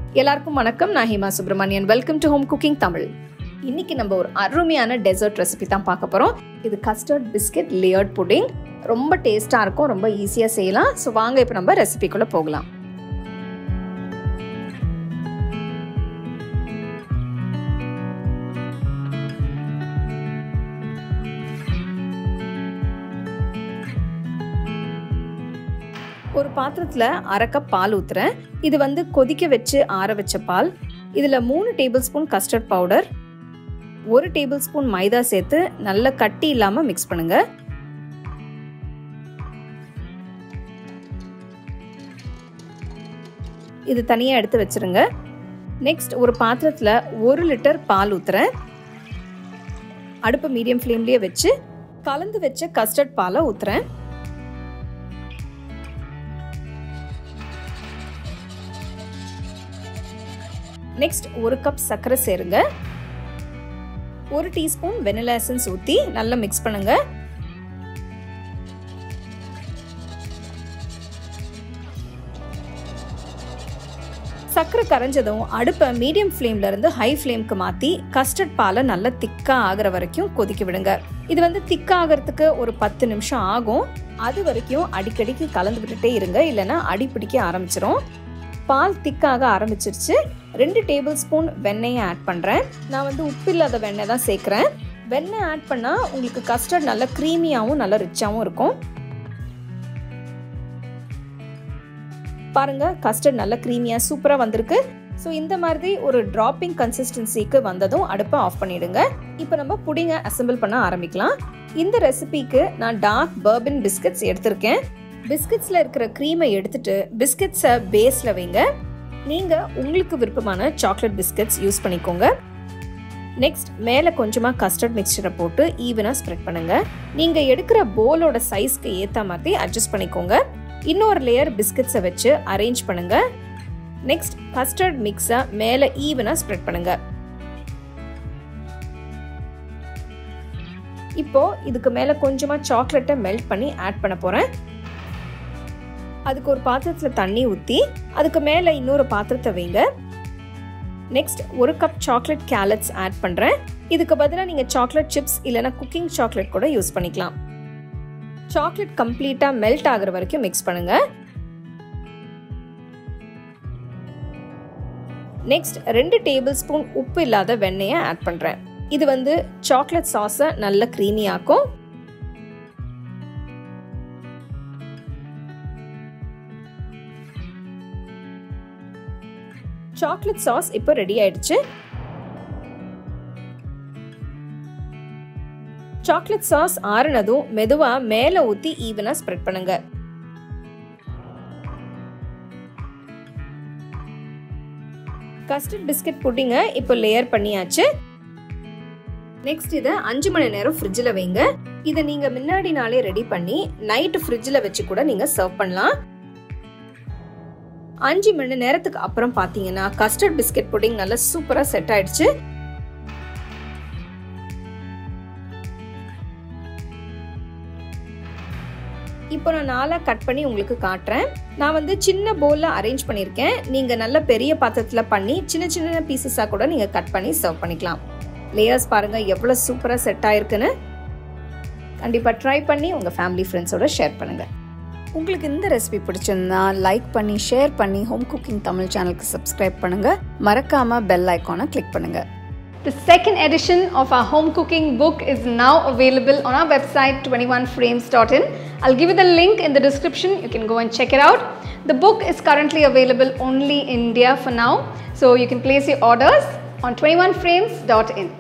எல்லாருக்கும் வணக்கம் நான் Hema Subramanian welcome to home cooking Tamil இன்னைக்கு நம்ம ஒரு அருமையான டெசர்ட் ரெசிபி தான் பார்க்க போகிறோம் இது கஸ்டர்ட் பிஸ்கெட் லேயர்ட் புடிங் ரொம்ப டேஸ்ட்டாக இருக்கும் ரொம்ப ஈஸியாக செய்யலாம் ஸோ வாங்க இப்போ நம்ம ரெசிபிக்குள்ளே போகலாம் ஒரு பாத்திரத்தில் அரை கப் பால் ஊற்றுறேன் இது வந்து கொதிக்க வச்சு ஆற வச்ச பால் இதில் மூணு டேபிள் ஸ்பூன் கஸ்டர்ட் பவுடர் ஒரு டேபிள் ஸ்பூன் மைதா சேர்த்து நல்லா கட்டி இல்லாமல் மிக்ஸ் பண்ணுங்க இது தனியாக எடுத்து வச்சிருங்க நெக்ஸ்ட் ஒரு பாத்திரத்தில் ஒரு லிட்டர் பால் ஊற்றுறேன் அடுப்பு மீடியம் ஃப்ளேம்லேயே வச்சு கலந்து வச்ச கஸ்டர்ட் பாலை ஊற்றுறேன் நெக்ஸ்ட் ஒரு கப் சர்க்கரை சேருங்க ஒரு டீஸ்பூன் வெனிலா எசன்ஸ் ஊற்றி நல்லா மிக்ஸ் பண்ணுங்க சர்க்கரை கரைஞ்சதும் அடுப்பை மீடியம் ஃப்ளேம்ல இருந்து ஹை ஃப்ளேம்க்கு மாற்றி கஸ்டர்ட் பாலை நல்லா திக்காக ஆகிற வரைக்கும் கொதிக்க விடுங்க இது வந்து திக்காக ஆகிறதுக்கு ஒரு பத்து நிமிஷம் ஆகும் அது வரைக்கும் அடிக்கடிக்கு கலந்து விட்டுட்டே இருங்க இல்லைன்னா அடி பிடிக்க ஆரம்பிச்சிரும் பால் திக்காக ஆரம்பிச்சிருச்சு ரெண்டு டேபிள் ஸ்பூன் வெண்ணெயை ஆட் பண்ணுறேன் நான் வந்து உப்பு இல்லாத வெண்ணெய் தான் சேர்க்குறேன் வெண்ணெய் ஆட் பண்ணால் உங்களுக்கு கஸ்டர்ட் நல்லா க்ரீமியாகவும் நல்லா ரிச்சாகவும் இருக்கும் பாருங்க கஸ்டர்ட் நல்லா க்ரீமியாக சூப்பராக வந்திருக்கு ஸோ இந்த மாதிரி ஒரு ட்ராப்பிங் கன்சிஸ்டன்சிக்கு வந்ததும் அடுப்பை ஆஃப் பண்ணிடுங்க இப்போ நம்ம புடிங்க அசம்பிள் பண்ண ஆரம்பிக்கலாம் இந்த ரெசிபிக்கு நான் டார்க் பர்பன் பிஸ்கட்ஸ் எடுத்திருக்கேன் பிஸ்கட்ஸில் இருக்கிற க்ரீமை எடுத்துட்டு பிஸ்கட்ஸை பேஸில் வைங்க நீங்கள் உங்களுக்கு விருப்பமான சாக்லேட் பிஸ்கட்ஸ் யூஸ் பண்ணிக்கோங்க நெக்ஸ்ட் மேலே கொஞ்சமாக கஸ்டர்ட் மிக்சரை போட்டு ஈவனாக ஸ்ப்ரெட் பண்ணுங்கள் நீங்கள் எடுக்கிற போலோட சைஸ்க்கு ஏற்ற மாதிரி அட்ஜஸ்ட் பண்ணிக்கோங்க இன்னொரு லேயர் பிஸ்கட்ஸை வச்சு அரேஞ்ச் பண்ணுங்க நெக்ஸ்ட் கஸ்டர்ட் மிக்ஸை மேலே ஈவனாக ஸ்ப்ரெட் பண்ணுங்க இப்போ இதுக்கு மேலே கொஞ்சமாக சாக்லேட்டை மெல்ட் பண்ணி ஆட் பண்ண போகிறேன் அதுக்கு ஒரு பாத்திரத்தில் தண்ணி ஊற்றி அதுக்கு மேலே இன்னொரு பாத்திரத்தை வைங்க நெக்ஸ்ட் ஒரு கப் சாக்லேட் கேலட்ஸ் ஆட் பண்ணுறேன் இதுக்கு பதிலாக நீங்கள் சாக்லேட் சிப்ஸ் இல்லைனா குக்கிங் சாக்லேட் கூட யூஸ் பண்ணிக்கலாம் சாக்லேட் கம்ப்ளீட்டாக மெல்ட் ஆகிற வரைக்கும் மிக்ஸ் பண்ணுங்க நெக்ஸ்ட் ரெண்டு டேபிள் ஸ்பூன் உப்பு இல்லாத வெண்ணெயை ஆட் பண்ணுறேன் இது வந்து சாக்லேட் சாஸை நல்ல க்ரீமி ஆக்கும் சாக்லேட் சாஸ் இப்போ ரெடி ஆயிடுச்சு சாக்லேட் சாஸ் ஆறுனதும் மெதுவா மேல ஊத்தி ஈவனா ஸ்ப்ரெட் பண்ணுங்க கஸ்டர்ட் பிஸ்கட் புட்டிங்க இப்போ லேயர் பண்ணியாச்சு நெக்ஸ்ட் இதை அஞ்சு மணி நேரம் ஃப்ரிட்ஜில் வைங்க இதை நீங்க முன்னாடி நாளே ரெடி பண்ணி நைட் ஃப்ரிட்ஜில் வச்சு கூட நீங்க சர்வ் பண்ணலாம் அஞ்சு மணி நேரத்துக்கு அப்புறம் பார்த்தீங்கன்னா கஸ்டர்ட் பிஸ்கட் புட்டிங் நல்லா சூப்பராக செட் ஆயிடுச்சு இப்போ நான் நாளாக கட் பண்ணி உங்களுக்கு காட்டுறேன் நான் வந்து சின்ன பவுலில் அரேஞ்ச் பண்ணியிருக்கேன் நீங்கள் நல்ல பெரிய பாத்திரத்தில் பண்ணி சின்ன சின்ன பீசஸாக கூட நீங்கள் கட் பண்ணி சர்வ் பண்ணிக்கலாம் லேயர்ஸ் பாருங்கள் எவ்வளோ சூப்பராக செட் ஆயிருக்குன்னு கண்டிப்பாக ட்ரை பண்ணி உங்கள் ஃபேமிலி ஃப்ரெண்ட்ஸோட ஷேர் பண்ணுங்கள் உங்களுக்கு இந்த ரெசிபி பிடிச்சிருந்தா லைக் பண்ணி ஷேர் பண்ணி ஹோம் குக்கிங் தமிழ் சேனலுக்கு சப்ஸ்கிரைப் பண்ணுங்கள் மறக்காமல் பெல் ஐக்கானை கிளிக் பண்ணுங்கள் The second edition of our home cooking book is now available on our website 21frames.in. I'll give you the link in the description. You can go and check it out. The book is currently available only in India for now, so you can place your orders on 21frames.in.